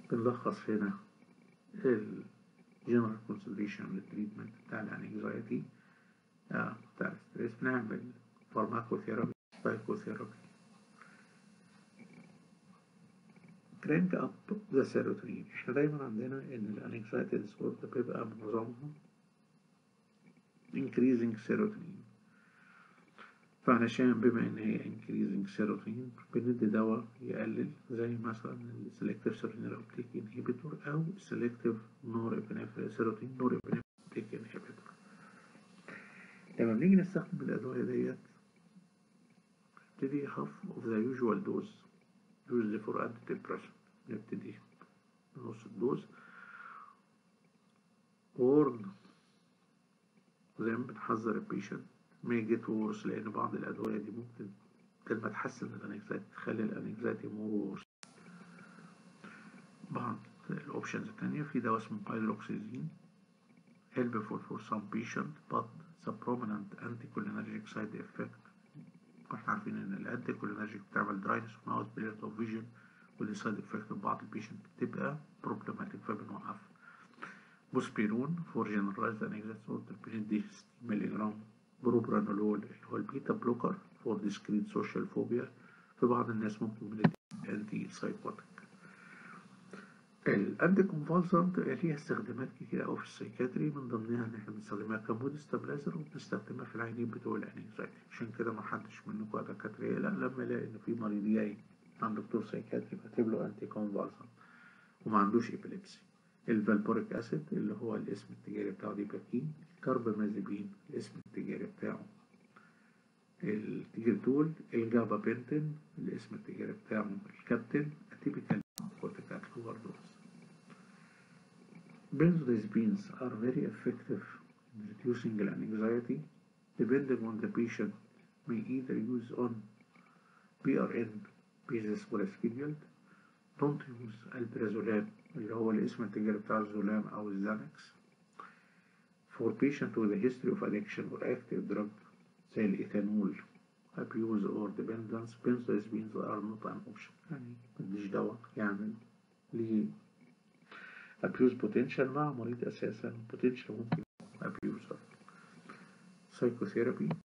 بنلخص هنا ال general consideration للتريتمنت بتاع الانكزايتي آه بتاع الستريس بنعمل فارماكوثيرابي سايكوثيرابي crank up the serotonin احنا دايما عندنا ان الانكزايتي ديسوردر بيبقى معظمها increasing serotonin فعلشان بما ان هي increasing serotonin بندي دواء يقلل زي مثلا selective serotonin uptake inhibitor او selective norepinephrine serotonin norepinephrine uptake inhibitor لما بنيجي نستخدم الادوية ديت نبتدي half of the usual dose used for antidepressant نبتدي بنص الدوز warn زي ما بنحذر البيشنت may get worse لأن بعض الأدوية دي ممكن كلمة تحسن الانكزايتي تخلي الانكزايتي مور worse بعض الأوبشنز التانية في دواء اسمه بايلوكسيزين helpful for some patient but the prominent anticholinergic side effect واحنا عارفين ان الانتي كولينرجيك بتعمل دراينس اوف ماوث بليرد اوف فيجن والسايد افكت بعض البيشنت بتبقى بروبلماتيك فبنوقفها بوسبيرون فور جنرالايزد انكزايتي اوردر بندي 60 مللي جرام بروبرانولول اللي هو البيتا بلوكر فور ديسكريت سوشيال فوبيا في بعض الناس ممكن بندي انتي سايكوتيك الانتي كونفالسنت ليها استخدامات كتير قوي في السيكاتري من ضمنها ان احنا بنستخدمها كمود ستابلايزر وبنستخدمها في العينين بتوع الانكزايتي عشان كده ما حدش منكم دكاتره لا لما يلاقي ان في مريض جاي عند دكتور سيكاتري كاتب له انتي كونفالسنت وما عندوش ابيليبسي الفالبوريك اسيد اللي هو الاسم التجاري بتاعه ديباكين الكربامازيبين الاسم التجاري بتاعه التيجرتول الجابا بنتين الاسم التجاري بتاعه الكابتن اتيبيكال كورتيكال اوفردوز Benzodiazepines are very effective in reducing anxiety depending on the patient may either use on PRN basis or scheduled don't use alprazolam اللي هو الاسم التجاري بتاع الزولام أو الزانكس for patient with a history of addiction or active drug زي الإيثانول abuse or dependence benzodiazepines are not an option يعني مديش دواء يعمل ليه abuse potential مع مريض أساسا potential ممكن abuser psychotherapy